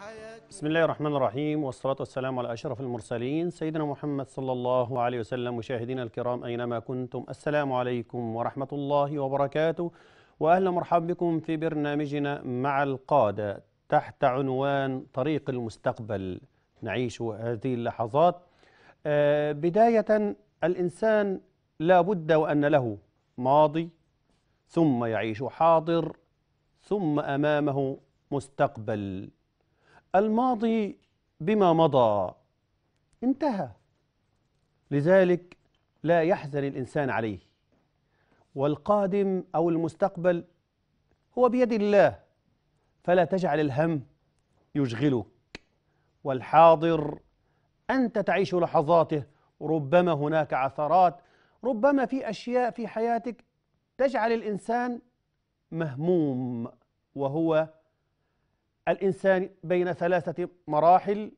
بسم الله الرحمن الرحيم والصلاة والسلام على أشرف المرسلين سيدنا محمد صلى الله عليه وسلم مشاهدينا الكرام أينما كنتم السلام عليكم ورحمة الله وبركاته وأهلا مرحبا بكم في برنامجنا مع القادة تحت عنوان طريق المستقبل نعيش هذه اللحظات آه، بداية الإنسان لا بد وأن له ماضي ثم يعيش حاضر ثم أمامه مستقبل الماضي بما مضى انتهى لذلك لا يحزن الانسان عليه والقادم او المستقبل هو بيد الله فلا تجعل الهم يشغلك والحاضر انت تعيش لحظاته ربما هناك عثرات ربما في اشياء في حياتك تجعل الانسان مهموم وهو الإنسان بين ثلاثة مراحل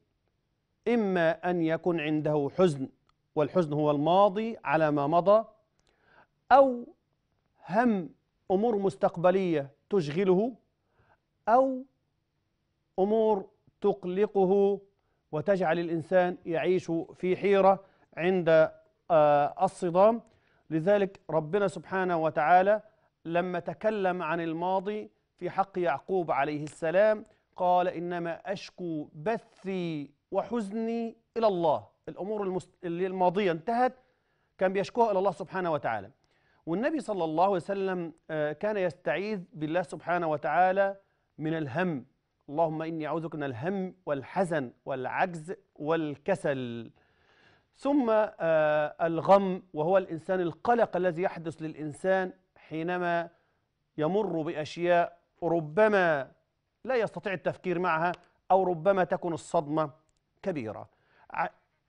إما أن يكون عنده حزن والحزن هو الماضي على ما مضى أو هم أمور مستقبلية تشغله أو أمور تقلقه وتجعل الإنسان يعيش في حيرة عند آه، الصدام لذلك ربنا سبحانه وتعالى لما تكلم عن الماضي في حق يعقوب عليه السلام قال إنما أشكو بثي وحزني إلى الله الأمور المست... اللي الماضية انتهت كان بيشكوها إلى الله سبحانه وتعالى والنبي صلى الله عليه وسلم آه، كان يستعيذ بالله سبحانه وتعالى من الهم اللهم إني أعوذ بك من الهم والحزن والعجز والكسل ثم آه، الغم وهو الإنسان القلق الذي يحدث للإنسان حينما يمر بأشياء ربما لا يستطيع التفكير معها أو ربما تكون الصدمة كبيرة ع-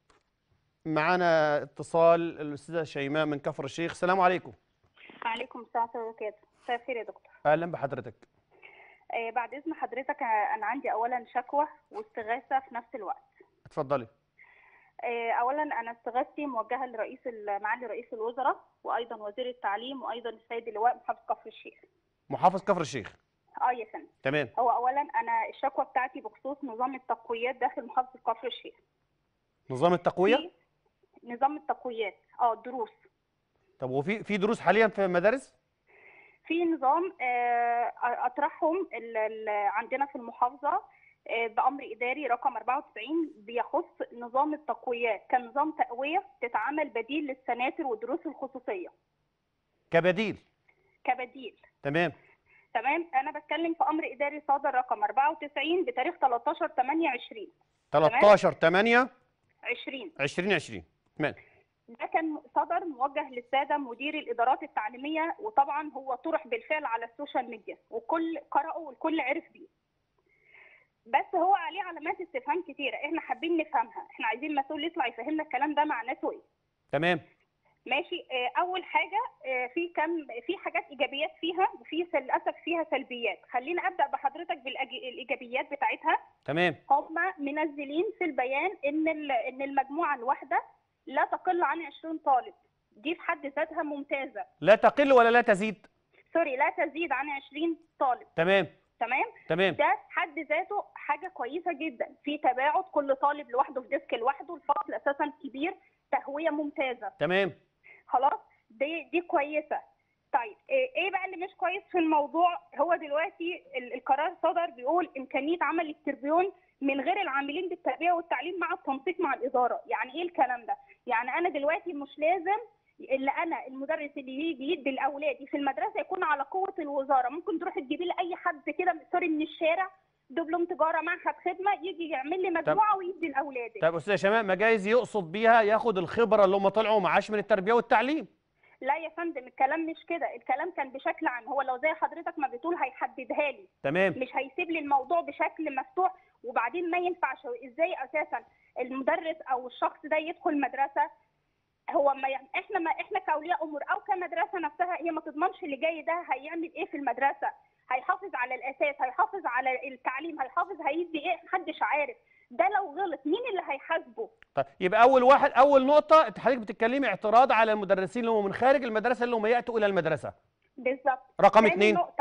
معنا اتصال الأستاذة شيماء من كفر الشيخ السلام عليكم عليكم السلام ورحمة الله وبركاته مساء الخير يا دكتور أهلا بحضرتك آه بعد إذن حضرتك آه، أنا عندي أولا شكوى واستغاثة في نفس الوقت اتفضلي آه أولا أنا استغاثتي موجهة لرئيس ال- معالي رئيس الوزراء وأيضا وزير التعليم وأيضا السيد اللواء محافظ كفر الشيخ محافظ كفر الشيخ اه يا فندم تمام هو أولا أنا الشكوى بتاعتي بخصوص نظام التقويات داخل محافظة كفر الشيخ نظام التقوية في نظام التقويات اه الدروس طب وفي في دروس حاليا في المدارس في نظام آه، اطرحهم ال- ال- عندنا في المحافظه آه، بامر اداري رقم 94 بيخص نظام التقويات كنظام تقويه تتعمل بديل للسناتر والدروس الخصوصيه كبديل كبديل تمام تمام انا بتكلم في امر اداري صادر رقم 94 بتاريخ 13 8 20 13 8 20 2020 تمام ده كان صدر موجه للساده مدير الادارات التعليميه وطبعا هو طرح بالفعل على السوشيال ميديا وكل قرأه والكل عرف بيه بس هو عليه علامات استفهام كتيره احنا حابين نفهمها احنا عايزين مسؤول يطلع يفهمنا الكلام ده معناته ايه تمام ماشي آه، اول حاجه آه، في كم في حاجات ايجابيات فيها وفي للاسف فيها سلبيات خلينا ابدا بحضرتك بالايجابيات بتاعتها تمام هم منزلين في البيان ان ال- ان المجموعه الواحده لا تقل عن 20 طالب دي في حد ذاتها ممتازه لا تقل ولا لا تزيد سوري لا تزيد عن 20 طالب تمام تمام تمام ده في حد ذاته حاجه كويسه جدا في تباعد كل طالب لوحده في ديسك لوحده الفصل اساسا كبير تهويه ممتازه تمام خلاص دي دي كويسه طيب ايه إيه بقى اللي مش كويس في الموضوع هو دلوقتي ال- القرار صدر بيقول امكانيه عمل التربيون من غير العاملين بالتربيه والتعليم مع التنسيق مع الاداره يعني ايه الكلام ده يعني انا دلوقتي مش لازم اللي انا المدرس اللي يجي يدي لاولادي في المدرسه يكون على قوه الوزاره ممكن تروح تجيبي لي اي حد كده سوري من الشارع دبلوم تجاره معهد خدمه يجي يعمل لي مجموعه ويدي لاولادي طيب استاذ شماء ما جايز يقصد بيها ياخد الخبره اللي هم طلعوا معاش من التربيه والتعليم لا يا فندم الكلام مش كده الكلام كان بشكل عام هو لو زي حضرتك ما بتقول هيحددها لي تمام مش هيسيب لي الموضوع بشكل مفتوح وبعدين ما ينفعش ازاي اساسا المدرس او الشخص ده يدخل مدرسه هو ما يعني احنا ما احنا كاولياء امور او كمدرسه نفسها هي ما تضمنش اللي جاي ده هيعمل ايه في المدرسه هيحافظ على الاساس هيحافظ على التعليم هيحافظ هيدي ايه محدش عارف ده لو غلط مين اللي هيحاسبه طيب يبقى اول واحد اول نقطه انت حضرتك بتتكلمي اعتراض على المدرسين اللي هم من خارج المدرسه اللي هم ياتوا الى المدرسه بالظبط رقم تاني اتنين نقطة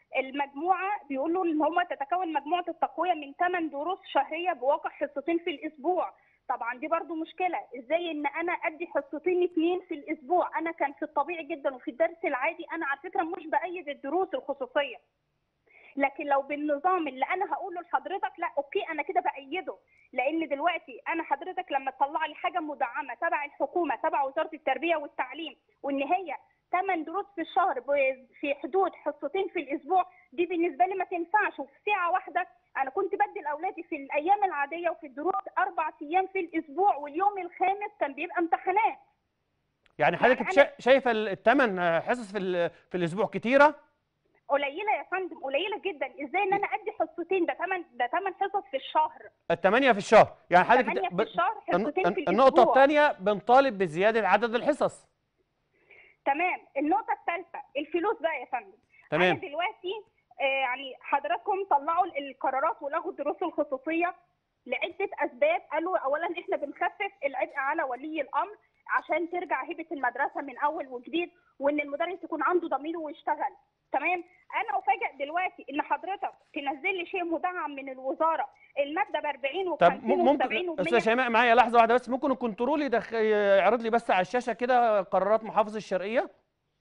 المجموعه بيقولوا ان هم تتكون مجموعه التقويه من 8 دروس شهريه بواقع حصتين في الاسبوع طبعا دي برضو مشكله ازاي ان انا ادي حصتين اتنين في الاسبوع انا كان في الطبيعي جدا وفي الدرس العادي انا على فكره مش بايد الدروس الخصوصيه لكن لو بالنظام اللي انا هقوله لحضرتك لا اوكي انا كده بايده لان دلوقتي انا حضرتك لما تطلع لي حاجه مدعمه تبع الحكومه تبع وزاره التربيه والتعليم وان هي 8 دروس في الشهر ب- في حدود حصتين في الاسبوع دي بالنسبه لي ما تنفعش وفي ساعه واحده انا كنت بدي لاولادي في الايام العاديه وفي الدروس اربع ايام في الاسبوع واليوم الخامس كان بيبقى امتحانات يعني حضرتك يعني شا- شايفه الثمان حصص في ال- في الاسبوع كتيره قليله يا فندم قليله جدا ازاي ان انا ادي حصتين ده 8 ده 8 حصص في الشهر الثمانيه في الشهر يعني حضرتك 8 ب- في الشهر الن- حصتين في النقطه الاسبوع الثانيه بنطالب بزياده عدد الحصص تمام النقطه الثالثه الفلوس بقى يا فندم انا تمام دلوقتي آه، يعني حضراتكم طلعوا القرارات ولغوا الدروس الخصوصيه لعده اسباب قالوا اولا احنا بنخفف العبء على ولي الامر عشان ترجع هيبه المدرسه من اول وجديد وان المدرس يكون عنده ضمير ويشتغل تمام انا افاجئ دلوقتي ان حضرتك تنزل لي شيء مدعم من الوزاره الماده ب 40 طب و50 م- ممكن و70 استاذ و100 شيماء معايا لحظه واحده بس ممكن الكنترول يدخ... يعرض لي بس على الشاشه كده قرارات محافظ الشرقيه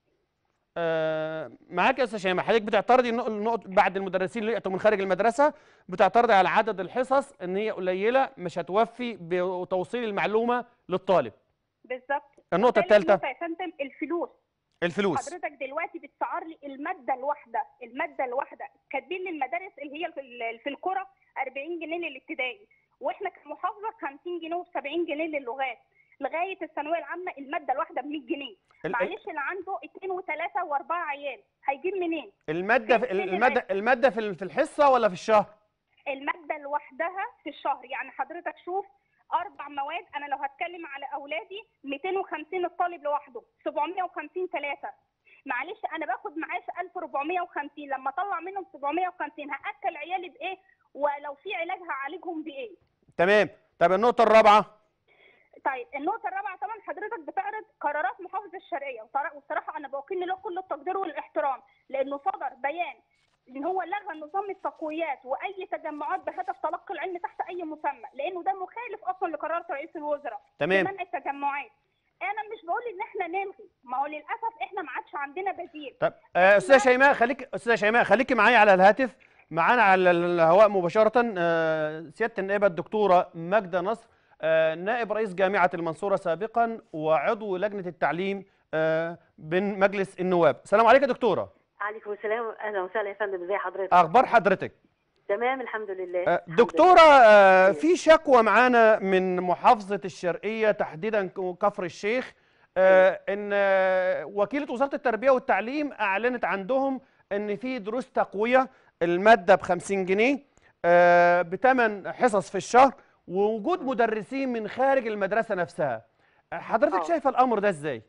آه معاك يا استاذ شيماء حضرتك بتعترضي النق- النقط بعد المدرسين اللي يأتوا من خارج المدرسه بتعترضي على عدد الحصص ان هي قليله مش هتوفي بتوصيل المعلومه للطالب بالظبط النقطه ثالث الثالثه نقطة يا فندم الفلوس الفلوس حضرتك دلوقتي بتسعر لي الماده الواحده الماده الواحده كاتبين لي المدارس اللي هي في ال- في القرى 40 جنيه للابتدائي واحنا كمحافظه 50 جنيه و70 جنيه للغات لغايه الثانويه العامه الماده الواحده ب 100 جنيه ال- معلش اللي عنده اثنين وثلاثه واربعه عيال هيجيب منين؟ الماده في فين- فين الماده الماده في ال- في الحصه ولا في الشهر الماده لوحدها في الشهر يعني حضرتك شوف اربع مواد انا لو هتكلم على اولادي 250 الطالب لوحده 750 ثلاثه معلش انا باخد معاش 1450 لما اطلع منهم 750 هاكل عيالي بايه ولو في علاج هعالجهم بايه تمام طب النقطه الرابعه طيب النقطة الرابعة طبعا حضرتك بتعرض قرارات محافظة الشرقية وصرا- وصراحة أنا بوكل له كل التقدير والاحترام لأنه صدر بيان إن هو لغى نظام التقويات وأي تجمعات بهدف تلقي العلم تحت أي مسمى لأنه ده مخالف أصلا لقرارات رئيس الوزراء تمام بمنع التجمعات أنا مش بقول إن إحنا نلغي ما هو للأسف إحنا ما عادش عندنا بديل طب آه، استاذه شيماء خليك استاذه شيماء خليكي معايا على الهاتف معانا على الهواء مباشره آه، سياده النائبه الدكتوره ماجده نصر آه، نائب رئيس جامعه المنصوره سابقا وعضو لجنه التعليم آه، من مجلس النواب السلام عليكم يا دكتوره عليكم السلام اهلا وسهلا يا فندم ازي حضرتك اخبار حضرتك تمام الحمد لله آه، الحمد لله. دكتوره آه، في شكوى معانا من محافظه الشرقيه تحديدا كفر الشيخ آه، ان آه، وكيله وزاره التربيه والتعليم اعلنت عندهم ان في دروس تقويه الماده ب 50 جنيه بثمان حصص في الشهر ووجود مدرسين من خارج المدرسه نفسها حضرتك آه. شايفه الامر ده ازاي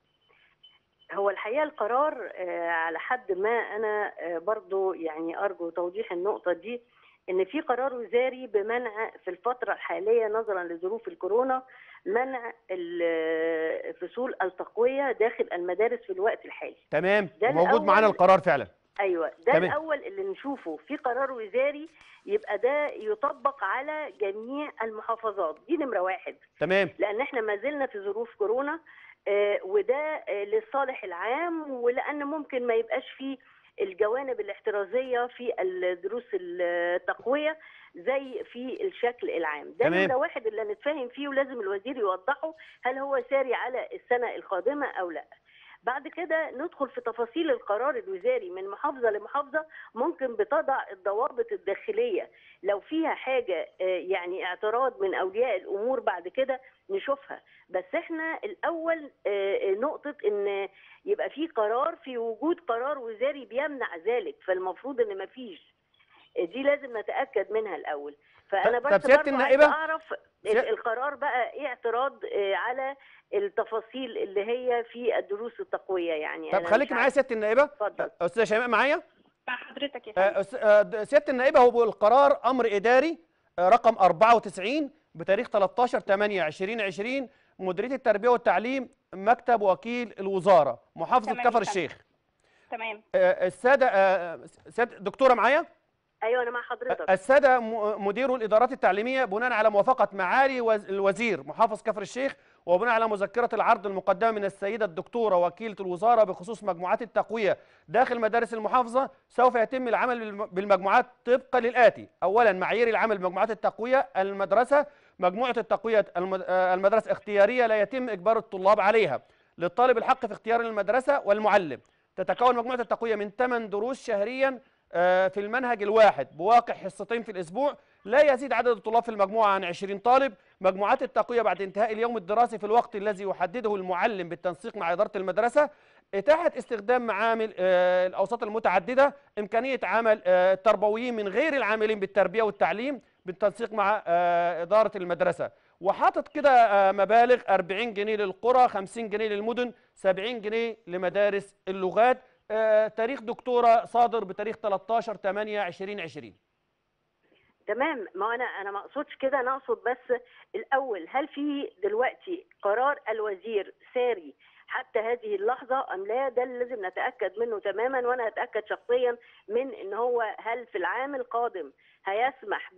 هو الحقيقه القرار آه، على حد ما انا آه، برضو يعني ارجو توضيح النقطه دي ان في قرار وزاري بمنع في الفتره الحاليه نظرا لظروف الكورونا منع الفصول التقويه داخل المدارس في الوقت الحالي تمام ده موجود معانا الأول. القرار فعلا ايوه ده تمام. الاول اللي نشوفه في قرار وزاري يبقى ده يطبق على جميع المحافظات دي نمره واحد تمام لان احنا ما زلنا في ظروف كورونا آه، وده آه، للصالح العام ولان ممكن ما يبقاش فيه الجوانب الاحترازيه في الدروس التقويه زي في الشكل العام ده تمام. نمره واحد اللي نتفاهم فيه ولازم الوزير يوضحه هل هو ساري على السنه القادمه او لا بعد كده ندخل في تفاصيل القرار الوزاري من محافظه لمحافظه ممكن بتضع الضوابط الداخليه لو فيها حاجه آه، يعني اعتراض من اولياء الامور بعد كده نشوفها بس احنا الاول آه، نقطه ان يبقى في قرار في وجود قرار وزاري بيمنع ذلك فالمفروض ان مفيش دي لازم نتاكد منها الاول فانا طب بس سيادة برضه النائبة، عايزه اعرف ال- سيا- القرار بقى ايه اعتراض آه، على التفاصيل اللي هي في الدروس التقويه يعني طب أنا خليكي مش معايا عارفة. سياده النائبه اتفضل استاذه شيماء معايا مع حضرتك يا فندم آه، أس- آه، د- سياده النائبه هو القرار امر اداري آه، رقم 94 بتاريخ 13 8 2020 مديريه التربيه والتعليم مكتب وكيل الوزاره محافظه تمام كفر يا فندم. الشيخ تمام آه، الساده آه، سيادة دكتوره معايا ايوه انا مع حضرتك الساده م- مدير الادارات التعليميه بناء على موافقه معالي وز- الوزير محافظ كفر الشيخ وبناء على مذكره العرض المقدمه من السيده الدكتوره وكيله الوزاره بخصوص مجموعات التقويه داخل مدارس المحافظه سوف يتم العمل بالم- بالمجموعات طبقا للاتي اولا معايير العمل بمجموعات التقويه المدرسه مجموعه التقويه الم- آه، المدرسه اختياريه لا يتم اجبار الطلاب عليها للطالب الحق في اختيار المدرسه والمعلم تتكون مجموعه التقويه من 8 دروس شهريا آه، في المنهج الواحد بواقع حصتين في الاسبوع لا يزيد عدد الطلاب في المجموعه عن 20 طالب مجموعات التقويه بعد انتهاء اليوم الدراسي في الوقت الذي يحدده المعلم بالتنسيق مع اداره المدرسه اتاحه استخدام معامل آه، الاوساط المتعدده امكانيه عمل آه، التربويين من غير العاملين بالتربيه والتعليم بالتنسيق مع آه، اداره المدرسه وحاطط كده آه، مبالغ 40 جنيه للقرى 50 جنيه للمدن 70 جنيه لمدارس اللغات آه، تاريخ دكتوره صادر بتاريخ 13 8 2020 تمام ما انا انا ما اقصدش كده انا اقصد بس الاول هل في دلوقتي قرار الوزير ساري حتى هذه اللحظه ام لا ده اللي لازم نتاكد منه تماما وانا اتاكد شخصيا من ان هو هل في العام القادم هيسمح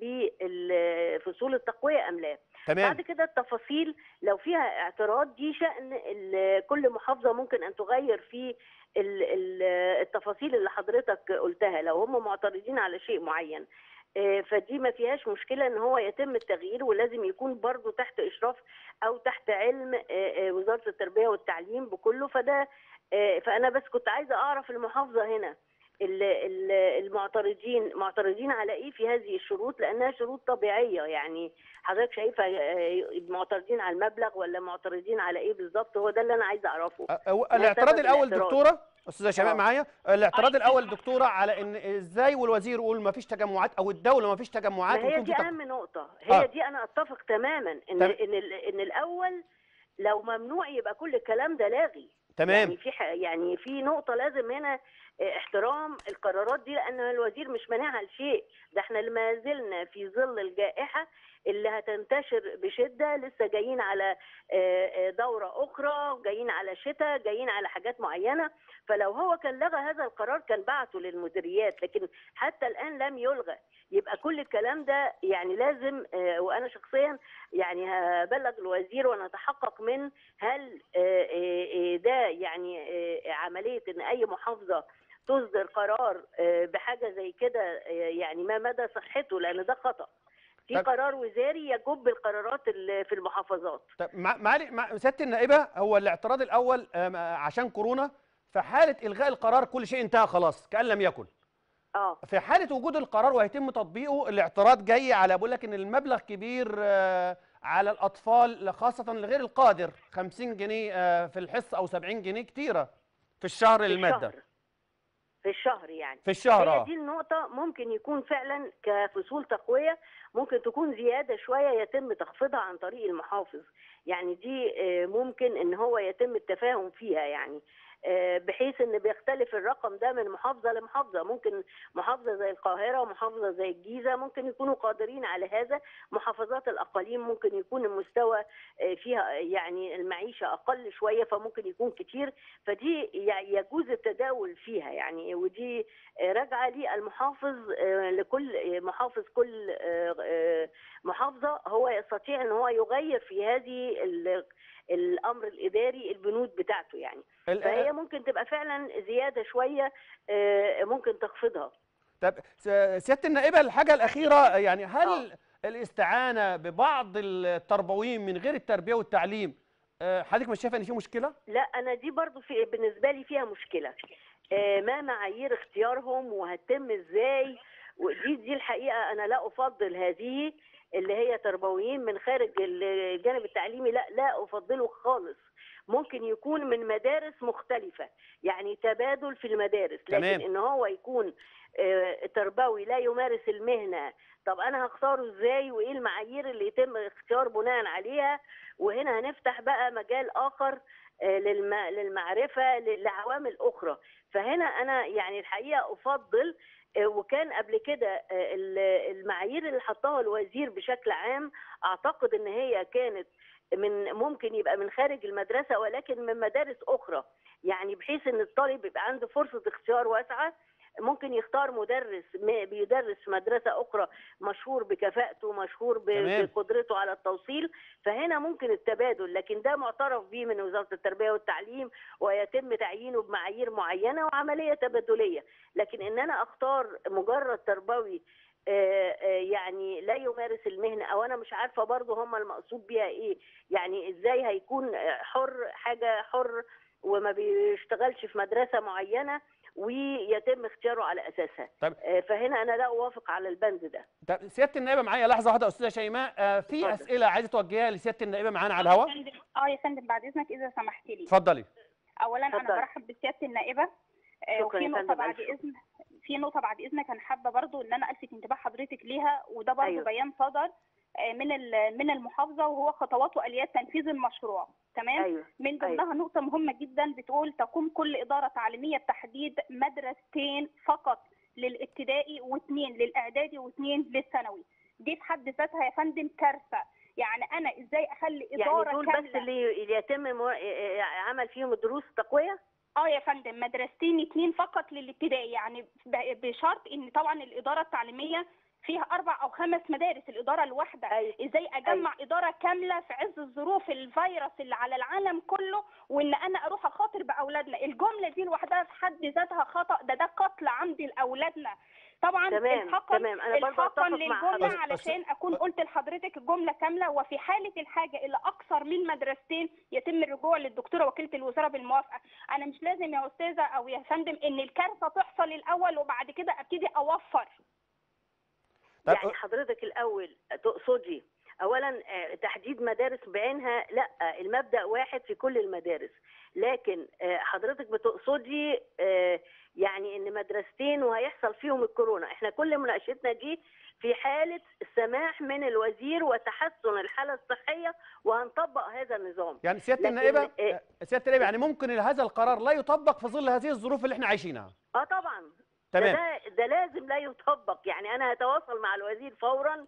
بفصول التقويه ام لا تمام بعد كده التفاصيل لو فيها اعتراض دي شأن ال- كل محافظة ممكن أن تغير في ال- ال- التفاصيل اللي حضرتك قلتها لو هم معترضين على شيء معين آه، فدي ما فيهاش مشكلة ان هو يتم التغيير ولازم يكون برضو تحت اشراف او تحت علم آه، آه، وزارة التربية والتعليم بكله فده آه، فانا بس كنت عايزة اعرف المحافظة هنا ال- ال- المعترضين معترضين على ايه في هذه الشروط لانها شروط طبيعيه يعني حضرتك شايفه آه، معترضين على المبلغ ولا معترضين على ايه بالظبط هو ده اللي انا عايزه اعرفه أ- أو- ما الاعتراض سبب الاول الاعتراض؟ دكتوره استاذه شباب آه. معايا الاعتراض أي- الاول دكتوره على ان ازاي والوزير يقول ما فيش تجمعات او الدوله ما فيش تجمعات ما هي ويكون دي في تق- اهم نقطه هي آه. دي انا اتفق تماما ان تم- ان ال- ان الاول لو ممنوع يبقى كل الكلام ده لاغي تمام يعني في ح- يعني في نقطة لازم هنا اه، احترام القرارات دي لأن الوزير مش مانعها لشيء ده احنا ما زلنا في ظل الجائحة اللي هتنتشر بشدة لسه جايين على اه، اه، دورة أخرى جايين على شتاء جايين على حاجات معينة فلو هو كان لغى هذا القرار كان بعته للمديريات لكن حتى الآن لم يلغى يبقى كل الكلام ده يعني لازم اه، وأنا شخصيا يعني هبلغ الوزير ونتحقق من هل آه، آه، آه، ده يعني آه، عمليه ان اي محافظه تصدر قرار آه، بحاجه زي كده آه، يعني ما مدى صحته لان ده خطا في طب- قرار وزاري يجب القرارات اللي في المحافظات طب مع- معالي مع سياده النائبه هو الاعتراض الاول آم، آه، عشان كورونا في حاله الغاء القرار كل شيء انتهى خلاص كان لم يكن اه في حاله وجود القرار وهيتم تطبيقه الاعتراض جاي على بقول لك ان المبلغ كبير آه، على الاطفال خاصه لغير القادر 50 جنيه آه، في الحصه او 70 جنيه كتيره في الشهر في الماده الشهر في الشهر يعني في الشهر هي اه دي النقطة ممكن يكون فعلا كفصول تقوية ممكن تكون زيادة شوية يتم تخفيضها عن طريق المحافظ يعني دي آه، ممكن ان هو يتم التفاهم فيها يعني آه، بحيث ان بيختلف الرقم ده من محافظة لمحافظة ممكن محافظة زي القاهرة ومحافظة زي الجيزة ممكن يكونوا قادرين على هذا محافظات الأقاليم ممكن يكون المستوى آه، فيها يعني المعيشة أقل شوية فممكن يكون كتير فدي ي- يجوز التداول فيها يعني ودي آه، راجعه للمحافظ آه، لكل آه، محافظ كل آه، آه، محافظه هو يستطيع ان هو يغير في هذه ال- الامر الاداري البنود بتاعته يعني ال- فهي ممكن تبقى فعلا زياده شويه آه، ممكن تخفيضها طب س- سياده النائبه الحاجه الاخيره يعني هل آه. الاستعانه ببعض التربويين من غير التربيه والتعليم آه، حضرتك مش شايفه ان في مشكله لا انا دي برضو في بالنسبه لي فيها مشكله آه، ما معايير اختيارهم وهتتم ازاي ودي دي الحقيقه انا لا افضل هذه اللي هي تربويين من خارج الجانب التعليمي لا لا افضله خالص ممكن يكون من مدارس مختلفة يعني تبادل في المدارس لكن تمام. ان هو يكون آه، تربوي لا يمارس المهنه طب انا هختاره ازاي وايه المعايير اللي يتم اختيار بناء عليها وهنا هنفتح بقى مجال اخر آه، للم... للمعرفه ل- لعوامل اخرى فهنا انا يعني الحقيقه افضل آه، وكان قبل كده آه، ال- المعايير اللي حطها الوزير بشكل عام اعتقد ان هي كانت من ممكن يبقى من خارج المدرسه ولكن من مدارس اخرى يعني بحيث ان الطالب يبقى عنده فرصه اختيار واسعه ممكن يختار مدرس م- بيدرس في مدرسه اخرى مشهور بكفاءته مشهور ب- تمام. بقدرته على التوصيل فهنا ممكن التبادل لكن ده معترف به من وزاره التربيه والتعليم ويتم تعيينه بمعايير معينه وعمليه تبادليه لكن ان انا اختار مجرد تربوي آه، آه، يعني لا يمارس المهنه او انا مش عارفه برضه هم المقصود بيها ايه يعني ازاي هيكون آه، حر حاجه حر وما بيشتغلش في مدرسه معينه ويتم اختياره على اساسها طيب. آه، فهنا انا لا اوافق على البند ده طب سياده النائبه معايا لحظه واحده استاذه شيماء آه، في اتفضل. اسئله عايزه توجهها لسياده النائبه معانا على الهواء يا فندم- اه يا فندم بعد اذنك اذا سمحت لي اتفضلي اولا انا اتفضل. برحب بسياده النائبه آه، شكراً وفي يا نقطه فندم، بعد ألف شكر. اذن في نقطه بعد اذنك انا حابه برضو ان انا الفت انتباه حضرتك ليها وده برضو أيوة. بيان صدر آه، من ال- من المحافظه وهو خطوات واليات تنفيذ المشروع تمام ايوه من ضمنها نقطة مهمة جدا بتقول تقوم كل إدارة تعليمية بتحديد مدرستين فقط للابتدائي واثنين للإعدادي واثنين للثانوي دي في حد ذاتها يا فندم كارثة يعني أنا إزاي أخلي يعني إدارة دول كاملة بس اللي اللي يتم مو- آه، آه، عمل فيهم دروس تقويه اه يا فندم مدرستين اتنين فقط للابتدائي يعني ب- بشرط ان طبعا الاداره التعليميه فيها اربع او خمس مدارس الاداره الواحده أيوة. ازاي اجمع اداره كامله في عز الظروف الفيروس اللي على العالم كله وان انا اروح اخاطر باولادنا الجمله دي لوحدها في حد ذاتها خطا ده ده قتل عمدي لاولادنا طبعا تمام الحقا تمام انا برضه الحقا اتفق مع للجمله حضرتك علشان اكون قلت لحضرتك الجمله كامله وفي حاله الحاجه الى اكثر من مدرستين يتم الرجوع للدكتوره وكيله الوزاره بالموافقه انا مش لازم يا استاذه او يا فندم ان الكارثه تحصل الاول وبعد كده ابتدي اوفر طب يعني حضرتك الاول تقصدي اولا آه، تحديد مدارس بعينها لا المبدا واحد في كل المدارس لكن آه، حضرتك بتقصدي آه، يعني ان مدرستين وهيحصل فيهم الكورونا احنا كل مناقشتنا دي في حاله السماح من الوزير وتحسن الحاله الصحيه وهنطبق هذا النظام يعني سياده لكن- النائبه إيه. آه، سياده النائبه يعني ممكن هذا القرار لا يطبق في ظل هذه الظروف اللي احنا عايشينها اه طبعا تمام. ده, ده ده لازم لا يطبق يعني انا هتواصل مع الوزير فورا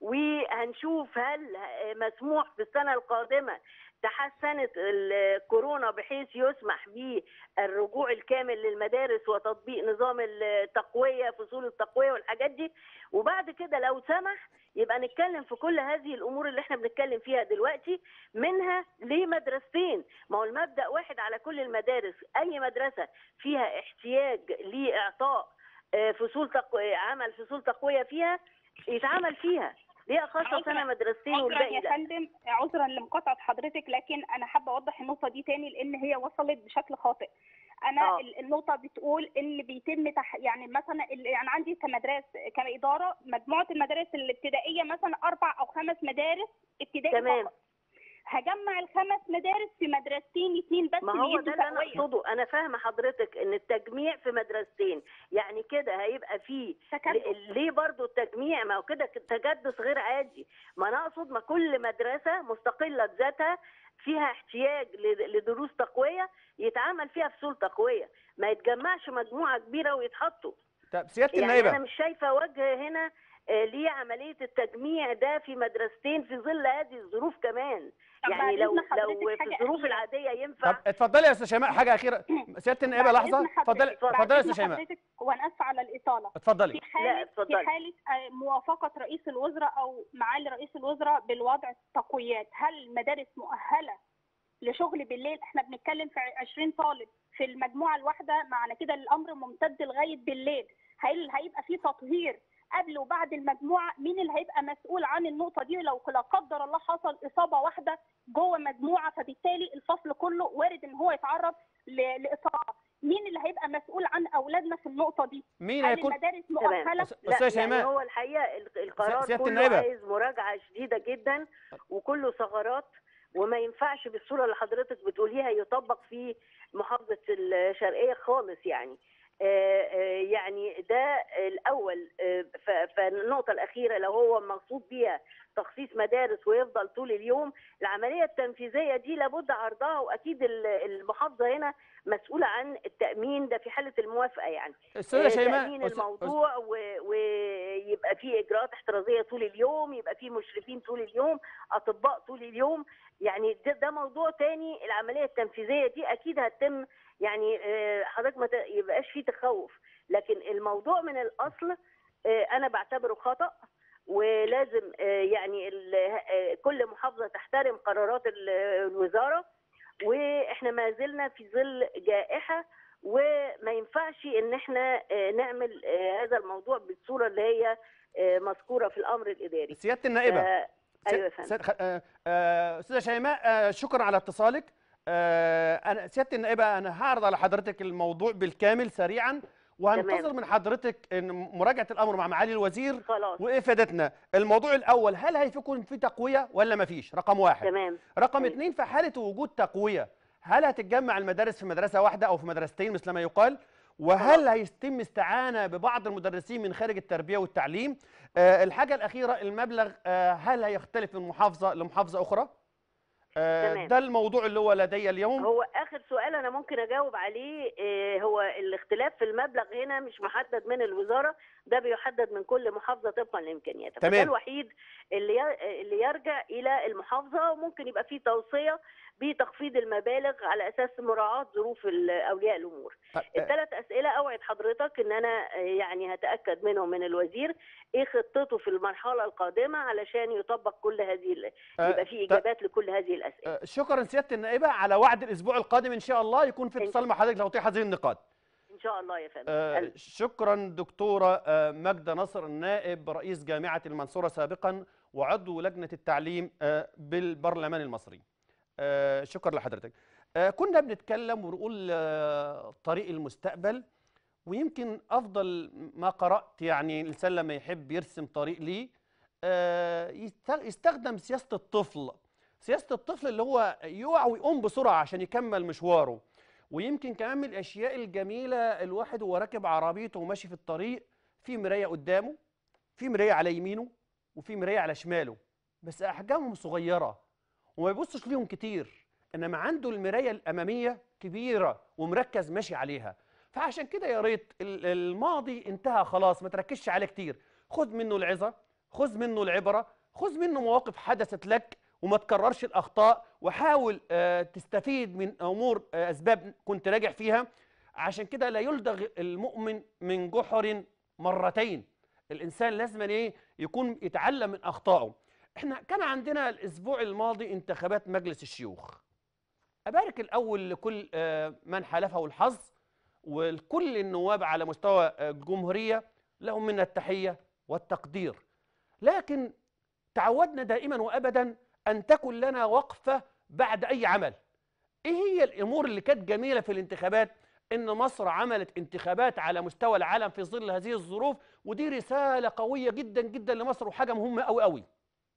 وهنشوف هل مسموح في السنه القادمه تحسنت الكورونا بحيث يسمح بالرجوع الكامل للمدارس وتطبيق نظام التقويه فصول التقويه والحاجات دي وبعد كده لو سمح يبقى نتكلم في كل هذه الامور اللي احنا بنتكلم فيها دلوقتي منها ليه مدرستين ما هو المبدا واحد على كل المدارس اي مدرسه فيها احتياج لاعطاء آه، فصول تقوية عمل فصول تقويه فيها يتعمل فيها ليه اخصص عذراً- انا مدرستين عذرا والباقي يا لا فندم عذرا لمقاطعه حضرتك لكن انا حابه اوضح النقطه دي تاني لان هي وصلت بشكل خاطئ انا آه. ال- النقطه بتقول ان بيتم تح... يعني مثلا ال- يعني عندي كمدارس كاداره مجموعه المدارس الابتدائيه مثلا اربع او خمس مدارس ابتدائي تمام. فقط هجمع الخمس مدارس في مدرستين اتنين بس ما هو بيدوا ده اللي انا تقوية. اقصده انا فاهمه حضرتك ان التجميع في مدرستين يعني كده هيبقى فيه تكدس. ل- ليه برضو التجميع ما هو كده تجدس غير عادي ما انا اقصد ما كل مدرسه مستقله بذاتها فيها احتياج ل- لدروس تقويه يتعمل فيها فصول تقويه ما يتجمعش مجموعه كبيره ويتحطوا طب سياده يعني انا النائبه مش شايفه وجه هنا آه، ليه عمليه التجميع ده في مدرستين في ظل هذه الظروف كمان طب يعني بعد لو إذن حضرتك لو في حاجة الظروف أخيرة. العاديه ينفع طب اتفضلي يا استاذ شيماء حاجه اخيره سياده النائبه بعد لحظه إذن حضرتك- اتفضلي بعد اتفضلي يا إذن استاذ شيماء حضرتك وانا اسفه على الاطاله اتفضلي في حالة اتفضلي. في حالة آه، موافقة رئيس الوزراء أو معالي رئيس الوزراء بالوضع التقويات هل المدارس مؤهلة لشغل بالليل احنا بنتكلم في 20 طالب في المجموعة الواحدة معنى كده الأمر ممتد لغاية بالليل هل هيبقى في تطهير قبل وبعد المجموعة مين اللي هيبقى مسؤول عن النقطة دي لو لا قدر الله حصل إصابة واحدة جوه مجموعة فبالتالي الفصل كله وارد إن هو يتعرض ل- لإصابة مين اللي هيبقى مسؤول عن أولادنا في النقطة دي مين هل هيكون المدارس تمام. مؤهلة أس- لا استاذ يعني شيماء هو الحقيقه ال- القرار سيادة كله النائبة. عايز مراجعه شديده جدا وكله ثغرات وما ينفعش بالصوره اللي حضرتك بتقوليها يطبق في محافظه الشرقيه خالص يعني آه، آه، يعني ده الاول آه، ف- فالنقطه الاخيره لو هو مقصود بيها تخصيص مدارس ويفضل طول اليوم العمليه التنفيذيه دي لابد عرضها واكيد ال- المحافظه هنا مسؤوله عن التامين ده في حاله الموافقه يعني استاذه آه، شيماء تامين أستاذ- الموضوع و- ويبقى في اجراءات احترازيه طول اليوم يبقى في مشرفين طول اليوم اطباء طول اليوم يعني ده, ده موضوع تاني العمليه التنفيذيه دي اكيد هتتم يعني آه، حضرتك ما ت- يبقاش في تخوف لكن الموضوع من الاصل آه، انا بعتبره خطا ولازم آه، يعني ال- آه، كل محافظه تحترم قرارات ال- الوزاره واحنا ما زلنا في ظل جائحه وما ينفعش ان احنا آه، نعمل آه، هذا الموضوع بالصوره اللي هي آه، مذكوره في الامر الاداري سياده النائبه آه، ايوه يا سيد- فندم سيد- خ- آه، آه، استاذه شيماء آه، شكرا على اتصالك آه، انا سياده النائبه انا هعرض على حضرتك الموضوع بالكامل سريعا وهنتظر تمام. من حضرتك ان مراجعه الامر مع معالي الوزير خلاص وافادتنا الموضوع الاول هل هيكون في تقويه ولا ما فيش رقم واحد تمام رقم طيب. اثنين في حاله وجود تقويه هل هتتجمع المدارس في مدرسه واحده او في مدرستين مثل ما يقال وهل خلاص. هيتم استعانه ببعض المدرسين من خارج التربيه والتعليم آه الحاجه الاخيره المبلغ آه هل هيختلف من محافظه لمحافظه اخرى آه تمام. ده الموضوع اللي هو لدي اليوم هو اخر سؤال انا ممكن اجاوب عليه آه، هو الاختلاف في المبلغ هنا مش محدد من الوزاره ده بيحدد من كل محافظه طبقا لامكانياتها تمام. فده الوحيد اللي ي- اللي يرجع الى المحافظه وممكن يبقى فيه توصيه بتخفيض المبالغ على اساس مراعاه ظروف ال- اولياء الامور آه، الثلاث اسئله اوعد حضرتك ان انا آه، يعني هتاكد منهم من الوزير ايه خطته في المرحله القادمه علشان يطبق كل هذه ال- آه، يبقى في ط- اجابات لكل هذه الاسئله آه، شكرا سياده النائبه على وعد الاسبوع القادم ان شاء الله يكون في إن- اتصال مع حضرتك لتوضيح هذه النقاط ان شاء الله يا فندم آه، ألف شكرا دكتورة آه، ماجدة نصر النائب رئيس جامعة المنصورة سابقا وعضو لجنة التعليم آه، بالبرلمان المصري آه، شكرا لحضرتك آه، كنا بنتكلم ونقول آه، طريق المستقبل ويمكن أفضل ما قرأت يعني الإنسان لما يحب يرسم طريق ليه آه، يست- يستخدم سياسة الطفل سياسة الطفل اللي هو يقع ويقوم بسرعة عشان يكمل مشواره ويمكن كمان من الاشياء الجميله الواحد وهو راكب عربيته وماشي في الطريق في مرايه قدامه في مرايه على يمينه وفي مرايه على شماله بس احجامهم صغيره وما يبصش ليهم كتير انما عنده المرايه الاماميه كبيره ومركز ماشي عليها فعشان كده يا ريت ال- الماضي انتهى خلاص ما تركزش عليه كتير خذ منه العظه خذ منه العبره خذ منه مواقف حدثت لك وما تكررش الاخطاء وحاول آه، تستفيد من امور آه، اسباب كنت راجع فيها عشان كده لا يلدغ المؤمن من جحر مرتين الانسان لازم ايه يكون يتعلم من اخطائه احنا كان عندنا الاسبوع الماضي انتخابات مجلس الشيوخ ابارك الاول لكل آه، من حالفه الحظ ولكل النواب على مستوى آه، الجمهوريه لهم منا التحيه والتقدير لكن تعودنا دائما وابدا ان تكن لنا وقفه بعد اي عمل ايه هي الامور اللي كانت جميله في الانتخابات ان مصر عملت انتخابات على مستوى العالم في ظل هذه الظروف ودي رساله قويه جدا جدا لمصر وحاجه مهمه قوي قوي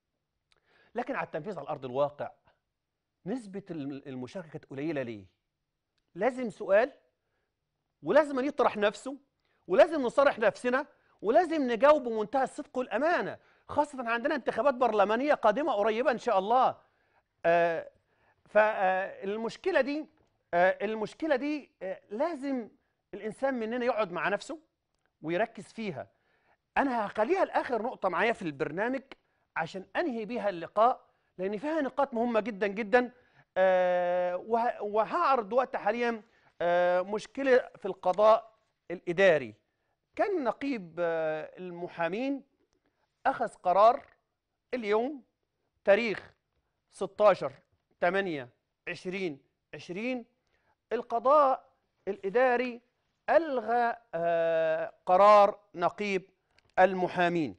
لكن على التنفيذ على ارض الواقع نسبه الم- المشاركه كانت قليله ليه لازم سؤال ولازم أن يطرح نفسه ولازم نصارح نفسنا ولازم نجاوب بمنتهى الصدق والامانه خاصه عندنا انتخابات برلمانيه قادمه قريبه ان شاء الله آه فالمشكله دي آه المشكله دي آه لازم الانسان مننا يقعد مع نفسه ويركز فيها انا هخليها لاخر نقطه معايا في البرنامج عشان انهي بيها اللقاء لان فيها نقاط مهمه جدا جدا آه وه- وهعرض وقت حاليا آه مشكله في القضاء الاداري كان نقيب آه المحامين اخذ قرار اليوم تاريخ 16 8 20 20 القضاء الاداري الغى آه، قرار نقيب المحامين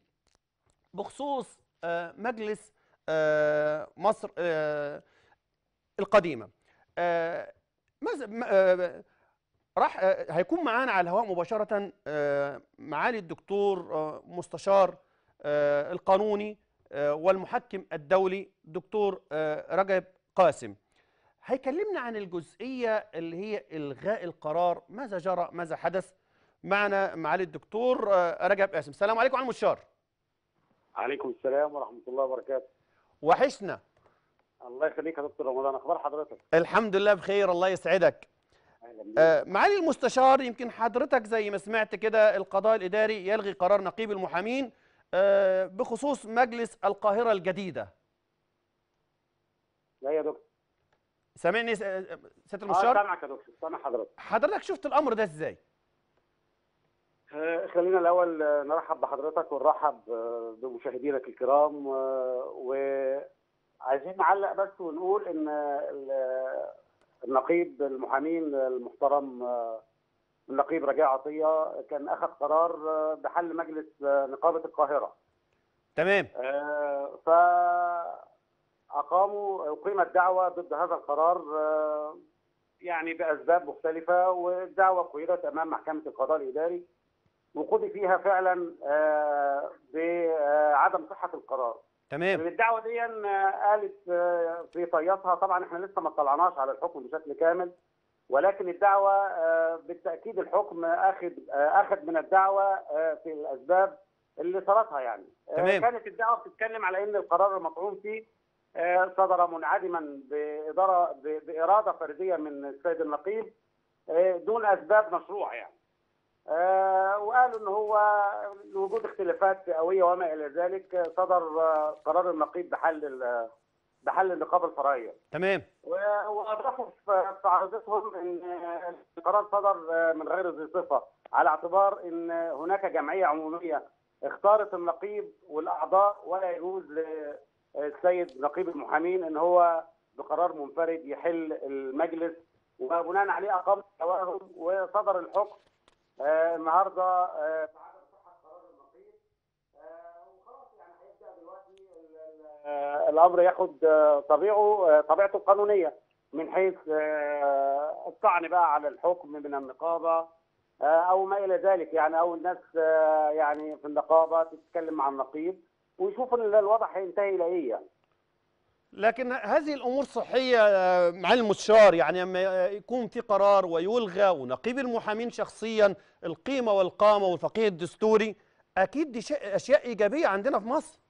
بخصوص آه، مجلس آه، مصر آه، القديمه آه، ماذا- م- آه، راح آه، هيكون معانا على الهواء مباشره آه، معالي الدكتور آه، مستشار آه، القانوني آه، والمحكم الدولي دكتور آه، رجب قاسم هيكلمنا عن الجزئية اللي هي إلغاء القرار ماذا جرى ماذا حدث معنا معالي الدكتور آه، رجب قاسم السلام عليكم على المستشار عليكم السلام ورحمة الله وبركاته وحشنا الله يخليك يا دكتور رمضان أخبار حضرتك الحمد لله بخير الله يسعدك أهلا بيك آه، معالي المستشار يمكن حضرتك زي ما سمعت كده القضاء الإداري يلغي قرار نقيب المحامين آه، بخصوص مجلس القاهرة الجديدة لا يا دكتور سامعني س- آه، سيادة آه المستشار سامعك يا دكتور سامع حضرتك حضرتك شفت الأمر ده إزاي آه، خلينا الأول آه، نرحب بحضرتك ونرحب آه، بمشاهدينك الكرام آه، وعايزين نعلق بس ونقول إن آه، ال- النقيب المحامين المحترم آه، النقيب رجاء عطية كان أخذ قرار آه، بحل مجلس آه، نقابة القاهرة تمام آه، فأقاموا أقيمت دعوة ضد هذا القرار آه، يعني بأسباب مختلفة والدعوة قيدت أمام محكمة القضاء الإداري وقضي فيها فعلا آه، بعدم صحة القرار تمام الدعوة دي آه، قالت آه، في طياتها طبعا احنا لسه ما اطلعناش على الحكم بشكل كامل ولكن الدعوة آه، بالتأكيد الحكم أخذ آه، أخذ من الدعوة آه، في الأسباب اللي صارتها يعني آه، تمام. كانت الدعوة بتتكلم على أن القرار المطعون فيه آه، صدر منعدما بإدارة ب- بإرادة فردية من السيد النقيب آه، دون أسباب مشروعة يعني آه، وقالوا ان هو لوجود اختلافات فئويه وما الى ذلك آه، صدر آه، قرار النقيب بحل ال- بحل النقابه الفرعيه تمام و- واضافوا في في عرضتهم ان آه، القرار صدر آه، من غير ذي صفه على اعتبار ان هناك جمعيه عموميه اختارت النقيب والاعضاء ولا يجوز للسيد نقيب المحامين ان هو بقرار منفرد يحل المجلس وبناء عليه اقام دعواهم وصدر الحكم آه، النهارده آه، بعدم صحه قرار النقيب آه، وخلاص يعني هيبدا دلوقتي ال- ال- آه، الامر ياخد آه، طبيعه آه، طبيعته القانونيه من حيث آه، الطعن بقى على الحكم من النقابه آه، او ما الى ذلك يعني او الناس آه، يعني في النقابه تتكلم مع النقيب ويشوفوا ان الوضع هينتهي الى ايه يعني. لكن هذه الامور صحيه آه، معالي المستشار يعني لما يكون في قرار ويلغى ونقيب المحامين شخصيا القيمه والقامه والفقيه الدستوري اكيد دي شيء اشياء ايجابيه عندنا في مصر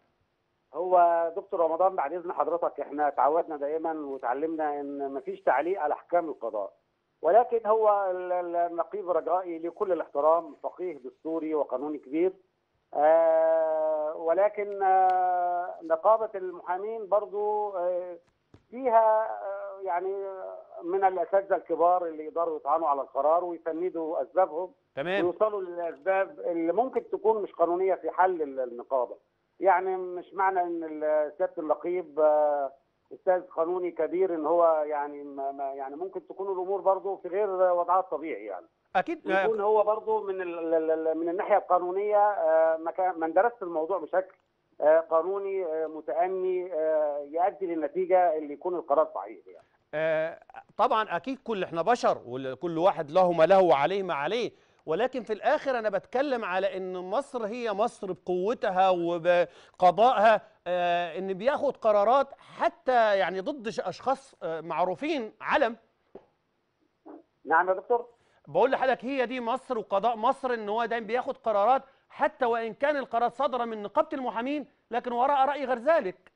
هو دكتور رمضان بعد اذن حضرتك احنا تعودنا دائما وتعلمنا ان مفيش تعليق على احكام القضاء ولكن هو ال- ال- النقيب رجائي لكل الاحترام فقيه دستوري وقانوني كبير آه ولكن آه نقابه المحامين برضو آه فيها آه يعني من الاساتذه الكبار اللي يقدروا يطعنوا على القرار ويفندوا اسبابهم تمام ويوصلوا للاسباب اللي ممكن تكون مش قانونيه في حل ال- النقابه. يعني مش معنى ان ال- سياده النقيب آه، استاذ قانوني كبير ان هو يعني ما ما- يعني ممكن تكون الامور برضه في غير وضعها الطبيعي يعني. اكيد يكون هو برضه من ال- ال- ال- من الناحيه القانونيه آه، ما كان- ما درس الموضوع بشكل آه، قانوني آه، متأني آه، يؤدي للنتيجه اللي يكون القرار صحيح يعني. آه، طبعا اكيد كل احنا بشر وكل واحد له ما له وعليه ما عليه ولكن في الاخر انا بتكلم على ان مصر هي مصر بقوتها وبقضائها آه، ان بياخد قرارات حتى يعني ضد ش- اشخاص آه، معروفين علم نعم يا دكتور؟ بقول لحضرتك هي دي مصر وقضاء مصر ان هو دايما بياخد قرارات حتى وان كان القرار صدر من نقابه المحامين لكن وراء راي غير ذلك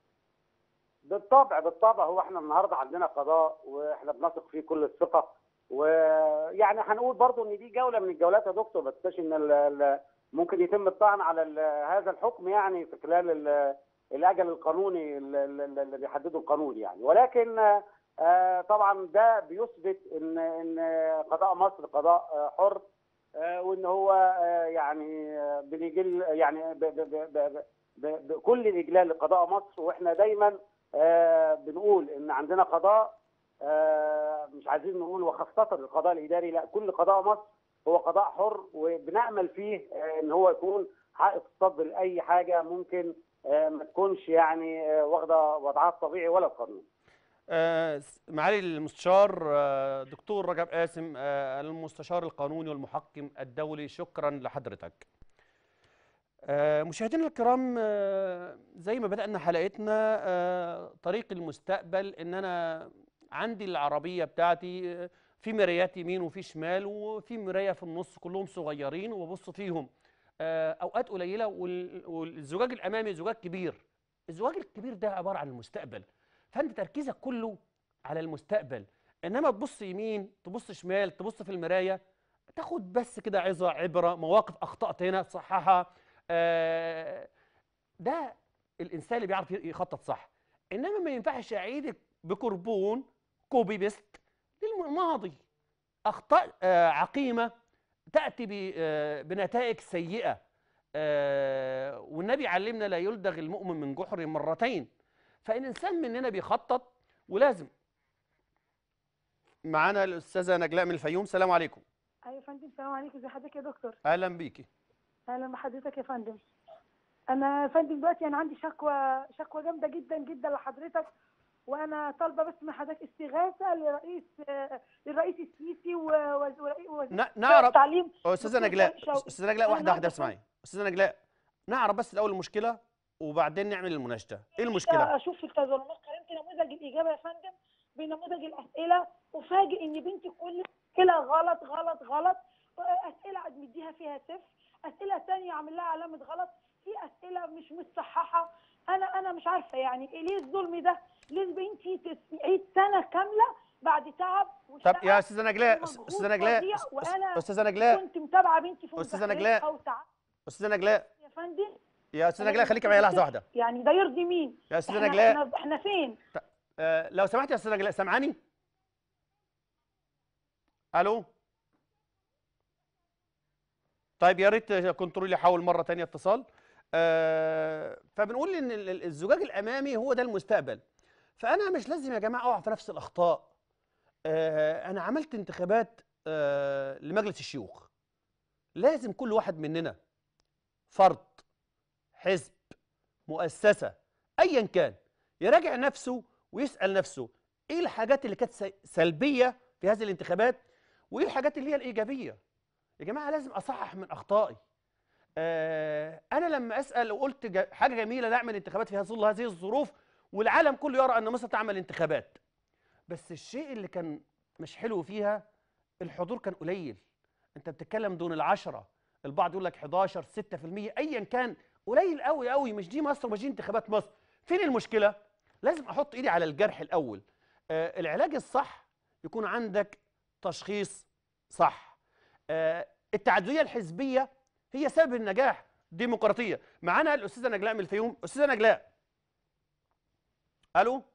بالطبع بالطبع هو احنا النهارده عندنا قضاء واحنا بنثق فيه كل الثقه ويعني هنقول برضو ان دي جوله من الجولات يا دكتور ما تنساش ان ال- ال- ممكن يتم الطعن على ال- هذا الحكم يعني في خلال ال- الاجل القانوني ال- ال- اللي بيحدده القانون يعني ولكن آه، طبعا ده بيثبت ان ان قضاء مصر قضاء آه، حر آه، وان هو آه، يعني آه، بنجل يعني ب- ب- ب- ب- ب- بكل الاجلال لقضاء مصر واحنا دايما آه، بنقول ان عندنا قضاء آه، مش عايزين نقول وخاصه القضاء الاداري لا كل قضاء مصر هو قضاء حر وبنامل فيه آه، ان هو يكون حائط الصد لاي حاجه ممكن آه، ما تكونش يعني آه، واخده وضعها الطبيعي ولا القانون. آه، معالي المستشار آه، دكتور رجب قاسم آه، المستشار القانوني والمحكم الدولي شكرا لحضرتك آه، مشاهدينا الكرام آه، زي ما بدأنا حلقتنا آه، طريق المستقبل ان انا عندي العربية بتاعتي آه، في مرايات يمين وفي شمال وفي مرايه في النص كلهم صغيرين وببص فيهم آه، اوقات قليله وال- والزجاج الامامي زجاج كبير الزجاج الكبير ده عباره عن المستقبل فانت تركيزك كله على المستقبل انما تبص يمين تبص شمال تبص في المرايه تاخد بس كده عظه عبره مواقف اخطات هنا تصححها آه، ده الانسان اللي بيعرف يخطط صح انما ما ينفعش اعيد بكربون كوبي بيست للماضي اخطاء آه، عقيمه تاتي ب- آه، بنتائج سيئه آه، والنبي علمنا لا يلدغ المؤمن من جحر مرتين فالانسان مننا بيخطط ولازم معانا الاستاذه نجلاء من الفيوم السلام عليكم ايوه يا فندم السلام عليكم ازي حضرتك يا دكتور اهلا بيكي اهلا بحضرتك يا فندم انا يا فندم دلوقتي انا عندي شكوى شكوى جامده جدا جدا لحضرتك وانا طالبه بس من حضرتك استغاثه لرئيس آه، للرئيس السيسي و- و- ورئيس وزير ن- نعرف التعليم استاذه دكتور نجلاء طارق شوقي. استاذه نجلاء أنا واحده واحده النهاردة اسمعي استاذه نجلاء نعرف بس الاول المشكله وبعدين نعمل المناقشه ايه المشكله اشوف في التظلمات قارنت نموذج الاجابه يا فندم بنموذج الاسئله وفاجئ ان بنتي كل اسئله غلط غلط غلط اسئله قد مديها فيها صفر اسئله ثانيه عامل لها علامه غلط في اسئله مش متصححه انا انا مش عارفه يعني إيه ليه الظلم ده ليه بنتي تعيد سنه كامله بعد تعب طب يا وشقة استاذه نجلاء ومجهود استاذه نجلاء فظيع، أس- وانا استاذه نجلاء كنت متابعه بنتي في أستاذة مذاكرتها نجلاء. وتعب استاذه نجلاء يا فندم يا استاذه أنا نجلاء خليكي معايا لحظه واحده يعني ده يرضي مين يا استاذه احنا نجلاء احنا, احنا فين آه لو سمحت يا استاذه نجلاء سامعاني الو طيب يا ريت كنترول يحاول مره تانية اتصال آه فبنقول ان ال- ال- الزجاج الامامي هو ده المستقبل فانا مش لازم يا جماعه اقع في نفس الاخطاء آه انا عملت انتخابات آه لمجلس الشيوخ لازم كل واحد مننا فرد حزب مؤسسه ايا كان يراجع نفسه ويسال نفسه ايه الحاجات اللي كانت س- سلبيه في هذه الانتخابات وايه الحاجات اللي هي الايجابيه يا جماعه لازم اصحح من اخطائي آه انا لما اسال وقلت جا- حاجه جميله نعمل انتخابات في ظل هذه الظروف والعالم كله يرى ان مصر تعمل انتخابات بس الشيء اللي كان مش حلو فيها الحضور كان قليل انت بتتكلم دون العشرة البعض يقول لك 11 6% ايا كان قليل قوي قوي مش دي مصر ومش دي انتخابات مصر فين المشكله لازم احط ايدي على الجرح الاول آه العلاج الصح يكون عندك تشخيص صح آه التعدديه الحزبيه هي سبب النجاح ديمقراطيه معانا الاستاذه نجلاء من الفيوم استاذه نجلاء الو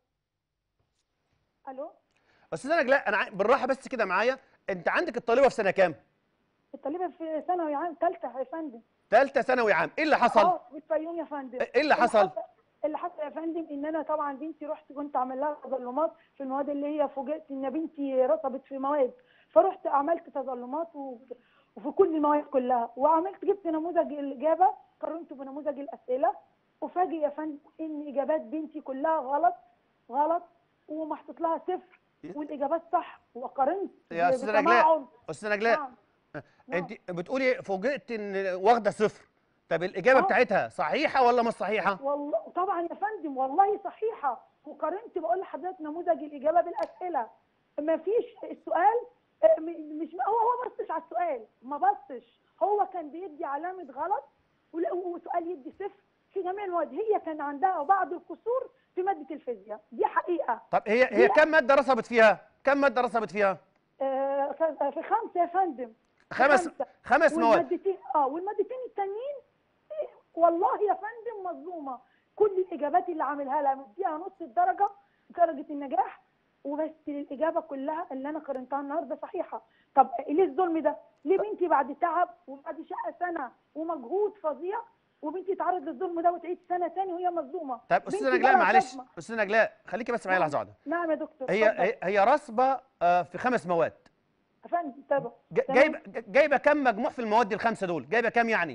الو استاذه نجلاء انا عاي- بالراحه بس كده معايا انت عندك الطالبه في سنه كام الطالبه في ثانوي عام ثالثه يا فندم ثالثه ثانوي عام ايه اللي حصل اه في الفيوم يا فندم ايه اللي حصل اللي حصل يا فندم ان انا طبعا بنتي رحت كنت اعمل لها تظلمات في المواد اللي هي فوجئت ان بنتي رسبت في مواد فرحت عملت تظلمات و... وفي كل المواد كلها وعملت جبت نموذج الاجابه قارنته بنموذج الاسئله وفاجئ يا فندم ان اجابات بنتي كلها غلط غلط ومحطوط لها صفر والاجابات صح وقارنت يا ب- أستاذة نجلاء، بتمعن. استاذه نجلاء نعم. نعم. انت بتقولي فوجئت ان واخده صفر طب الاجابه آه. بتاعتها صحيحه ولا مش صحيحه والله طبعا يا فندم والله صحيحه وقارنت بقول لحضرتك نموذج الاجابه بالاسئله ما فيش السؤال آه، م- مش هو هو ما بصش على السؤال ما بصش هو كان بيدي علامه غلط ولا- وسؤال يدي صفر في جميع المواد هي كان عندها بعض القصور في ماده الفيزياء دي حقيقه طب هي هي لا. كم ماده رسبت فيها كم ماده رسبت فيها آه، ف- في خمسه يا فندم خمس خمسة. خمس مواد والمادتين اه والمادتين التانيين إيه، والله يا فندم مظلومه كل الاجابات اللي عاملها لها مديها نص الدرجه درجه النجاح وبس الاجابه كلها اللي انا قارنتها النهارده صحيحه طب ليه الظلم ده؟ ليه بنتي بعد تعب وبعد شقه سنه ومجهود فظيع وبنتي تعرض للظلم ده وتعيد سنه تاني وهي مظلومه طب استاذه بنتي نجلاء جالها معلش صدمة. استاذه نجلاء خليكي بس معايا نعم. لحظه واحده نعم يا دكتور هي اتفضل. هي- هي راسبه آه، في خمس مواد يا فندم تابع ج- تمام. جايبه جايبه كم مجموع في المواد الخمسه دول جايبه كم يعني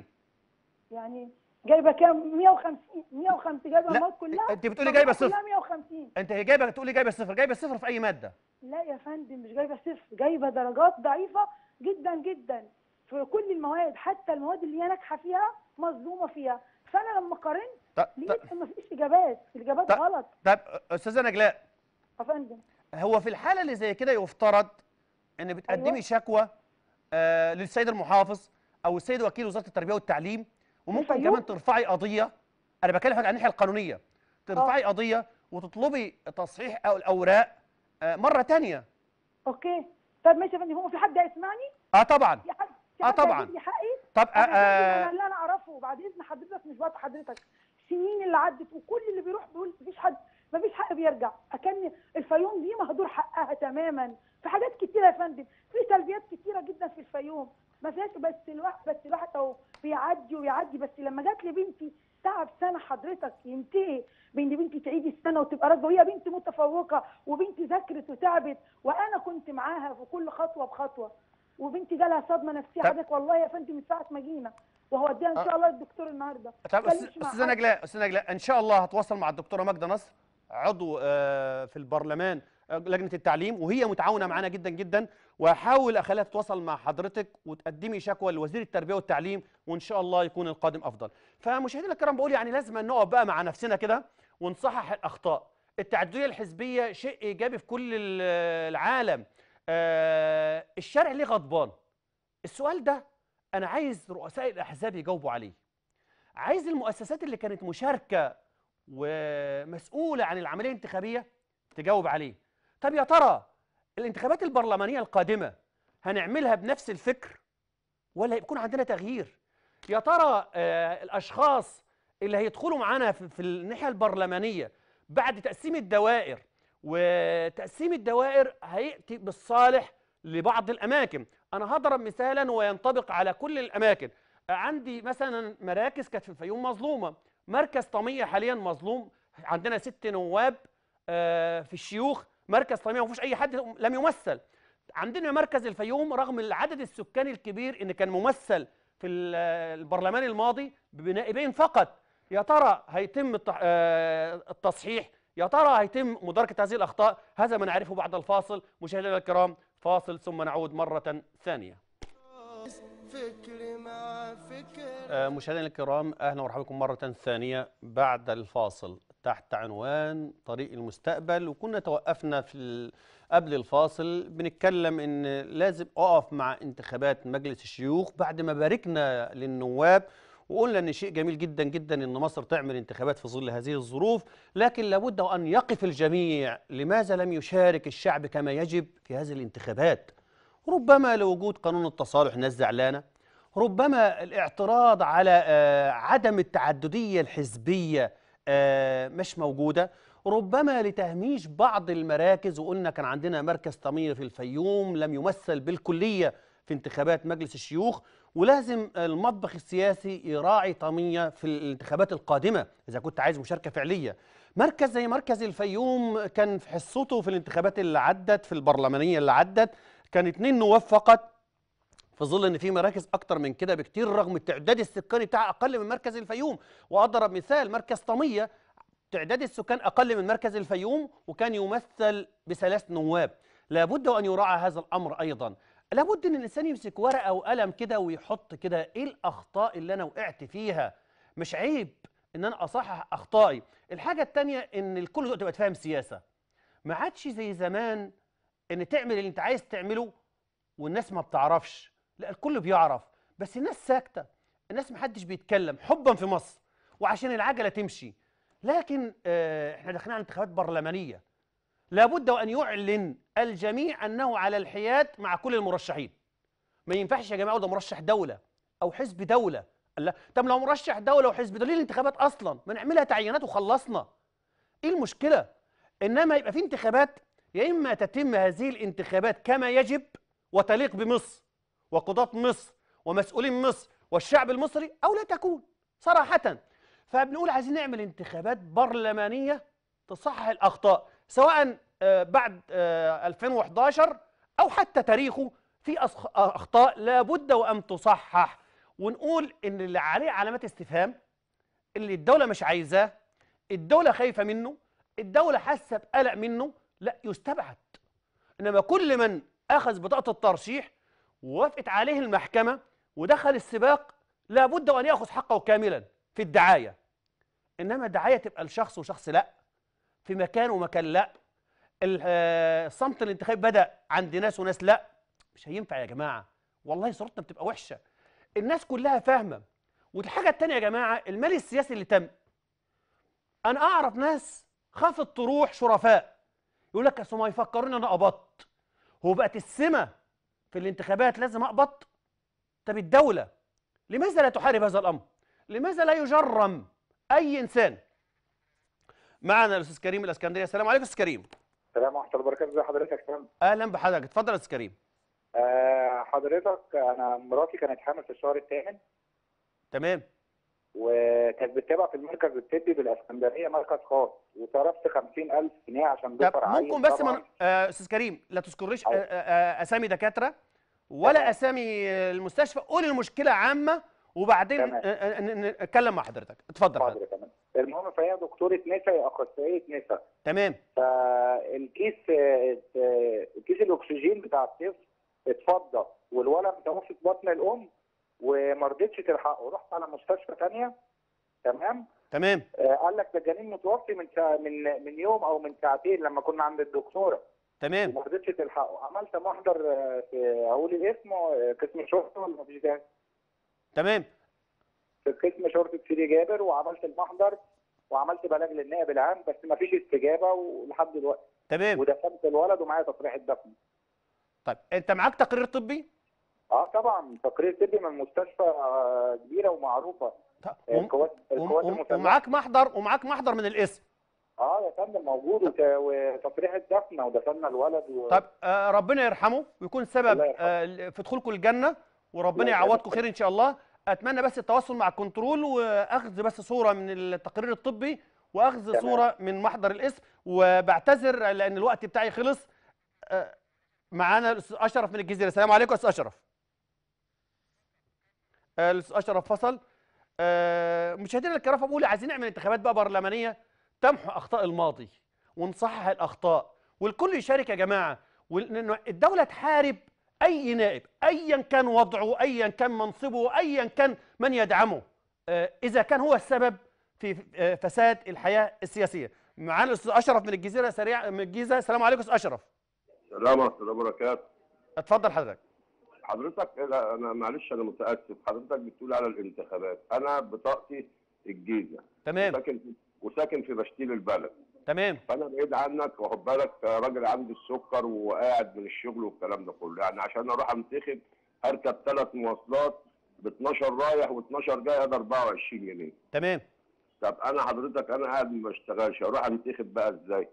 يعني جايبه كام 150 150 جايبه لا، المواد كلها انت بتقولي جايبه مجموعها صفر. كلها 150 انت هي جايبه تقولي جايبه صفر جايبه صفر في اي ماده لا يا فندم مش جايبه صفر جايبه درجات ضعيفه جدا جدا في كل المواد حتى المواد اللي هي ناجحه فيها مظلومه فيها فانا لما قارنت طب طب, لقيت ما فيش اجابات الاجابات طب- غلط طب استاذه نجلاء يا فندم هو في الحاله اللي زي كده يفترض ان بتقدمي أيوة. شكوى آه للسيد المحافظ او السيد وكيل وزاره التربيه والتعليم وممكن الفيوم؟ كمان ترفعي قضيه انا بكلمك عن الناحيه القانونيه ترفعي قضيه وتطلبي تصحيح أو الاوراق آه مره تانية اوكي طب ماشي يا فندم هو في حد هيسمعني اه طبعا في حد في آه حد طبعاً. هيجيب لي حقي طب آه انا فندم آه انا اللي انا اعرفه بعد اذن حضرتك مش بقى حضرتك السنين اللي عدت وكل اللي بيروح بيقول مفيش حد مفيش حق بيرجع اكن الفيوم دي مهدور حقها تماما في حاجات كتيره يا فندم في سلبيات كتيره جدا في الفيوم ما فيهاش بس الواحد بس الواحد اهو بيعدي ويعدي بس لما جات لي بنتي تعب سنه حضرتك ينتهي بان بنتي تعيد السنه وتبقى راجعه وهي بنت متفوقه وبنتي ذاكرت وتعبت وانا كنت معاها في كل خطوه بخطوه وبنتي جالها صدمه نفسيه طب- حضرتك والله يا فندم من ساعه ما جينا وهوديها ان آه. شاء الله الدكتور النهارده طب كلمش أستاذ- مع استاذه حد. نجلاء استاذه نجلاء ان شاء الله هتواصل مع الدكتوره ماجده نصر عضو آه، في البرلمان آه، لجنه التعليم وهي متعاونه معانا جدا جدا وهحاول اخليها تتواصل مع حضرتك وتقدمي شكوى لوزير التربيه والتعليم وان شاء الله يكون القادم افضل فمشاهدينا الكرام بقول يعني لازم نقف بقى مع نفسنا كده ونصحح الاخطاء التعدديه الحزبيه شيء ايجابي في كل ال- العالم آه، الشارع ليه غضبان السؤال ده انا عايز رؤساء الاحزاب يجاوبوا عليه عايز المؤسسات اللي كانت مشاركه ومسؤوله عن العمليه الانتخابيه تجاوب عليه طب يا ترى الانتخابات البرلمانيه القادمه هنعملها بنفس الفكر ولا يكون عندنا تغيير يا ترى آه الاشخاص اللي هيدخلوا معانا في, في الناحيه البرلمانيه بعد تقسيم الدوائر وتقسيم الدوائر هياتي بالصالح لبعض الاماكن انا هضرب مثالا وينطبق على كل الاماكن عندي مثلا مراكز كانت في الفيوم مظلومه مركز طميه حاليا مظلوم عندنا ست نواب آه، في الشيوخ مركز طميه ما فيهوش اي حد لم يمثل عندنا مركز الفيوم رغم العدد السكاني الكبير ان كان ممثل في ال- البرلمان الماضي بنائبين فقط يا ترى هيتم الت- آه، التصحيح يا ترى هيتم مداركه هذه الاخطاء هذا ما نعرفه بعد الفاصل مشاهدينا الكرام فاصل ثم نعود مره ثانيه فكر مع فكر آه، مشاهدينا الكرام اهلا ومرحبا بكم مره ثانيه بعد الفاصل تحت عنوان طريق المستقبل وكنا توقفنا في ال- قبل الفاصل بنتكلم ان لازم اقف مع انتخابات مجلس الشيوخ بعد ما باركنا للنواب وقلنا ان شيء جميل جدا جدا ان مصر تعمل انتخابات في ظل هذه الظروف لكن لابد ان يقف الجميع لماذا لم يشارك الشعب كما يجب في هذه الانتخابات ربما لوجود قانون التصالح الناس زعلانه ربما الاعتراض على آه، عدم التعدديه الحزبيه آه، مش موجوده ربما لتهميش بعض المراكز وقلنا كان عندنا مركز طميه في الفيوم لم يمثل بالكليه في انتخابات مجلس الشيوخ ولازم المطبخ السياسي يراعي طميه في الانتخابات القادمه اذا كنت عايز مشاركه فعليه مركز زي مركز الفيوم كان في حصته في الانتخابات اللي عدت في البرلمانيه اللي عدت كان اتنين نواب فقط في ظل ان في مراكز اكتر من كده بكتير رغم التعداد السكاني بتاعها اقل من مركز الفيوم واضرب مثال مركز طميه تعداد السكان اقل من مركز الفيوم وكان يمثل بثلاث نواب لابد ان يراعى هذا الامر ايضا لابد ان الانسان يمسك ورقه وقلم كده ويحط كده ايه الاخطاء اللي انا وقعت فيها مش عيب ان انا اصحح اخطائي الحاجه الثانيه ان الكل دلوقتي بقى فاهم سياسه ما عادش زي زمان ان تعمل اللي انت عايز تعمله والناس ما بتعرفش لا الكل بيعرف بس الناس ساكته الناس محدش بيتكلم حبا في مصر وعشان العجله تمشي لكن آه، احنا داخلين على انتخابات برلمانيه لابد وان يعلن الجميع انه على الحياد مع كل المرشحين ما ينفعش يا جماعه ده مرشح دوله او حزب دوله لا طب لو مرشح دوله وحزب دوله ليه الانتخابات اصلا ما نعملها تعيينات وخلصنا ايه المشكله انما يبقى في انتخابات يا اما تتم هذه الانتخابات كما يجب وتليق بمصر وقضاة مصر ومسؤولين مصر والشعب المصري او لا تكون صراحه فبنقول عايزين نعمل انتخابات برلمانيه تصحح الاخطاء سواء آه، بعد آه، 2011 او حتى تاريخه في أصخ- اخطاء لابد وان تصحح ونقول ان اللي عليه علامات استفهام اللي الدوله مش عايزاه الدوله خايفه منه الدوله حاسه بقلق منه لا يستبعد انما كل من اخذ بطاقه الترشيح ووافقت عليه المحكمه ودخل السباق لابد وان ياخذ حقه كاملا في الدعايه انما الدعايه تبقى لشخص وشخص لا في مكان ومكان لا ال- آه، الصمت الانتخابي بدا عند ناس وناس لا مش هينفع يا جماعه والله صورتنا بتبقى وحشه الناس كلها فاهمه والحاجه التانية يا جماعه المال السياسي اللي تم انا اعرف ناس خافت تروح شرفاء يقول لك اصل ما يفكروني انا قبضت هو بقت السمه في الانتخابات لازم اقبض طب الدوله لماذا لا تحارب هذا الامر لماذا لا يجرم اي انسان معنا الاستاذ كريم الاسكندريه السلام عليكم استاذ كريم السلام ورحمه الله وبركاته ازي حضرتك يا فندم اهلا بحضرتك اتفضل يا استاذ كريم آه حضرتك انا مراتي كانت حامل في الشهر الثامن تمام وكانت بتتابع في المركز الطبي بالاسكندريه مركز خاص وصرفت 50000 جنيه عشان طب دفر عيل ممكن بس طبعاً. من آه، استاذ كريم لا تذكريش آه، أيوة. آه، اسامي دكاتره ولا تمام. اسامي آه، المستشفى قول المشكله عامه وبعدين تمام. آه، آه، ن- ن- نتكلم مع حضرتك اتفضل حضرتك حاضر تمام المهم فهي دكتوره نساء هي اخصائيه نساء تمام فالكيس آه، آه، كيس الاكسجين بتاع الطفل اتفضى والولد متوفي في بطن الام وما رضتش تلحقه رحت على مستشفى ثانيه تمام تمام آه، قال لك ده الجنين متوفي من ساعة من من يوم او من ساعتين لما كنا عند الدكتوره تمام وما رضتش تلحقه عملت محضر آه، في هقول الاسم آه، قسم شرطه ولا مفيش ده تمام في قسم شرطه سيدي جابر وعملت المحضر وعملت بلاغ للنائب العام بس مفيش استجابه ولحد دلوقتي تمام ودفنت الولد ومعايا تصريح الدفن طيب انت معاك تقرير طبي اه طبعا تقرير طبي من مستشفى آه، كبيره ومعروفه طب آه، وم- القوات وم- القوات وم- المسلحه ومعاك محضر ومعاك محضر من الاسم اه يا فندم موجود وت- وتصريح الدفن ودفنا الولد و... طب آه، ربنا يرحمه ويكون سبب الله يرحمه. آه، في دخولكم الجنه وربنا الله يعوضكم يخليك. خير ان شاء الله اتمنى بس التواصل مع الكنترول واخذ بس صوره من التقرير الطبي واخذ تمام. صوره من محضر الاسم وبعتذر لان الوقت بتاعي خلص آه، معانا الاستاذ اشرف من الجزيره السلام عليكم يا استاذ اشرف آه، الاستاذ اشرف فصل آه، مشاهدينا الكرام بقول عايزين نعمل انتخابات بقى برلمانيه تمحو اخطاء الماضي ونصحح الاخطاء والكل يشارك يا جماعه وإن الدوله تحارب اي نائب ايا كان وضعه ايا كان منصبه ايا كان من يدعمه آه، اذا كان هو السبب في آه، فساد الحياه السياسيه معانا الاستاذ اشرف من الجزيره سريع من الجيزه السلام عليكم استاذ اشرف السلام ورحمة الله وبركاته اتفضل حضرتك حضرتك لا انا معلش انا متاسف حضرتك بتقول على الانتخابات انا بطاقتي الجيزه تمام وساكن في وساكن في بشتيل البلد تمام فانا بعيد عنك واخد بالك راجل عندي السكر وقاعد من الشغل والكلام ده كله يعني عشان اروح انتخب اركب ثلاث مواصلات ب 12 رايح و12 جاي ده 24 جنيه تمام طب انا حضرتك انا قاعد ما بشتغلش اروح انتخب بقى ازاي؟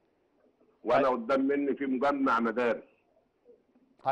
وانا قدام مني في مجمع مدارس طيب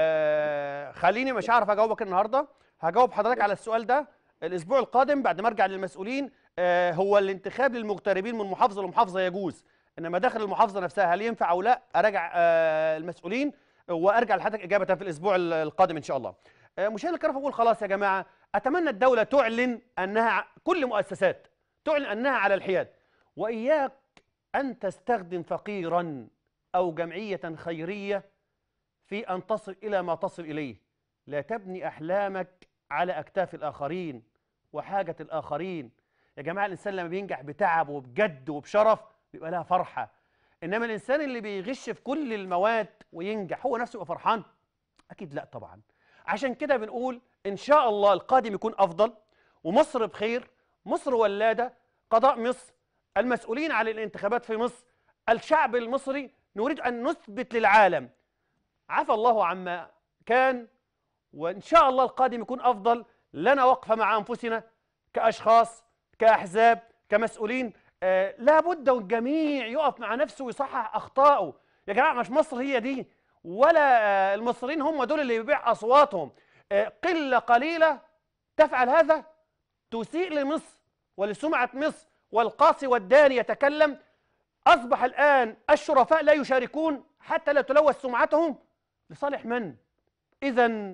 آه خليني مش هعرف اجاوبك النهارده هجاوب حضرتك على السؤال ده الاسبوع القادم بعد ما ارجع للمسؤولين آه هو الانتخاب للمغتربين من محافظه لمحافظه يجوز انما داخل المحافظه نفسها هل ينفع او لا اراجع آه المسؤولين وارجع لحضرتك اجابه في الاسبوع ال- القادم ان شاء الله آه مشاهدينا الكرام بقول خلاص يا جماعه اتمنى الدوله تعلن انها ع- كل مؤسسات تعلن انها على الحياد واياك ان تستخدم فقيرا او جمعيه خيريه في أن تصل إلى ما تصل إليه لا تبني أحلامك على أكتاف الآخرين وحاجة الآخرين يا جماعة الإنسان لما بينجح بتعب وبجد وبشرف بيبقى لها فرحة إنما الإنسان اللي بيغش في كل المواد وينجح هو نفسه يبقى فرحان أكيد لا طبعا عشان كده بنقول إن شاء الله القادم يكون أفضل ومصر بخير مصر ولادة قضاء مصر المسؤولين عن الانتخابات في مصر الشعب المصري نريد أن نثبت للعالم عفى الله عما كان وان شاء الله القادم يكون افضل لنا وقفه مع انفسنا كاشخاص كاحزاب كمسؤولين آه لابد والجميع يقف مع نفسه ويصحح اخطائه يا جماعه مش مصر هي دي ولا آه المصريين هم دول اللي بيبيع اصواتهم آه قله قليله تفعل هذا تسيء لمصر ولسمعه مصر والقاصي والداني يتكلم اصبح الان الشرفاء لا يشاركون حتى لا تلوث سمعتهم لصالح من؟ إذا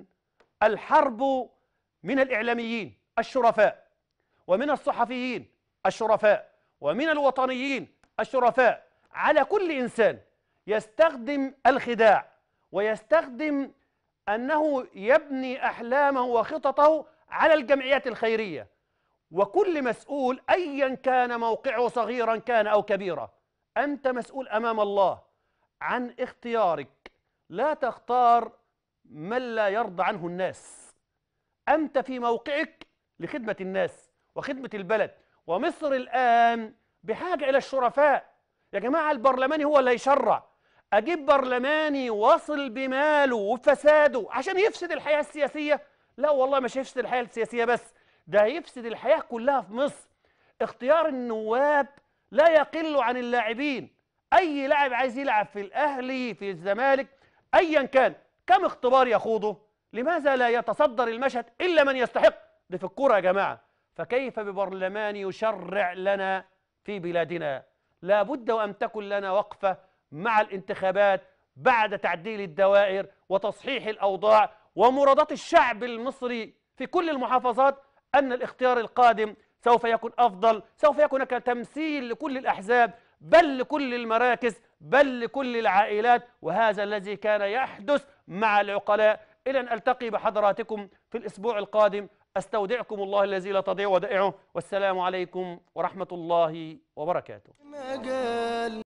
الحرب من الإعلاميين الشرفاء ومن الصحفيين الشرفاء ومن الوطنيين الشرفاء على كل إنسان يستخدم الخداع ويستخدم أنه يبني أحلامه وخططه على الجمعيات الخيرية وكل مسؤول أيا كان موقعه صغيرا كان أو كبيرا أنت مسؤول أمام الله عن اختيارك لا تختار من لا يرضى عنه الناس أنت في موقعك لخدمة الناس وخدمة البلد ومصر الآن بحاجة إلى الشرفاء يا جماعة البرلماني هو اللي يشرع أجيب برلماني وصل بماله وفساده عشان يفسد الحياة السياسية لا والله مش هيفسد الحياة السياسية بس ده هيفسد الحياة كلها في مصر اختيار النواب لا يقل عن اللاعبين أي لاعب عايز يلعب في الأهلي في الزمالك أيا كان كم اختبار يخوضه لماذا لا يتصدر المشهد إلا من يستحق ده في الكورة يا جماعة فكيف ببرلمان يشرع لنا في بلادنا لا بد وأن تكن لنا وقفة مع الانتخابات بعد تعديل الدوائر وتصحيح الأوضاع ومرادات الشعب المصري في كل المحافظات أن الاختيار القادم سوف يكون أفضل سوف يكون كتمثيل لكل الأحزاب بل لكل المراكز بل لكل العائلات وهذا الذي كان يحدث مع العقلاء إلى أن ألتقي بحضراتكم في الأسبوع القادم أستودعكم الله الذي لا تضيع ودائعه والسلام عليكم ورحمة الله وبركاته مجال